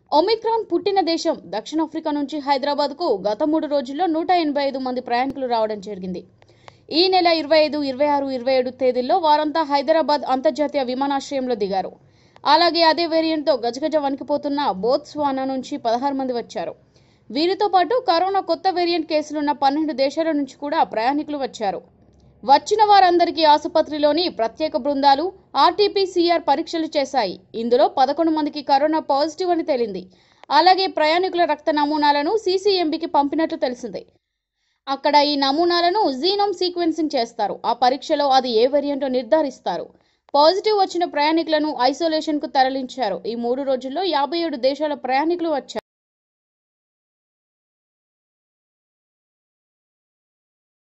Omicron పుట్టిన దేశం దక్షిణాఫ్రికా నుంచి హైదరాబాద్కు గత మూడు రోజుల్లో నూట ఎనభై ఐదు మంది ప్రయాణికులు రావడం జరిగింది ఈ నెల ఇరవై ఐదు ఇరవై ఆరు ఇరవై ఏడు తేదీల్లో వారంతా హైదరాబాద్ అంతర్జాతీయ విమానాశ్రయంలో దిగారు అలాగే అదే వేరియంట్తో గజగజ వణికిపోతున్న బోత్స్వానా నుంచి పదహారు మంది వచ్చారు వీరితో పాటు కరోనా కొత్త వేరియంట్ కేసులున్న పన్నెండు దేశాల నుంచి కూడా ప్రయాణికులు వచ్చారు వచ్చిన వారందరికీ ఆసుపత్రిలోని ప్రత్యేక బృందాలు ఆర్టీపీసీఆర్ పరీక్షలు చేశాయి ఇందులో పదకొండు మందికి కరోనా పాజిటివ్ అని తేలింది అలాగే ప్రయాణికుల రక్త నమూనాలను సీసీఎంబీకి పంపినట్లు తెలిసింది అక్కడ ఈ నమూనాలను జీనోమ్ సీక్వెన్సింగ్ చేస్తారు ఆ పరీక్షలో అది ఏ వేరియంటో నిర్ధారిస్తారు పాజిటివ్ వచ్చిన ప్రయాణికులను ఐసోలేషన్కు తరలించారు ఈ మూడు రోజుల్లో యాభై ఏడు దేశాల ప్రయాణికులు వచ్చారు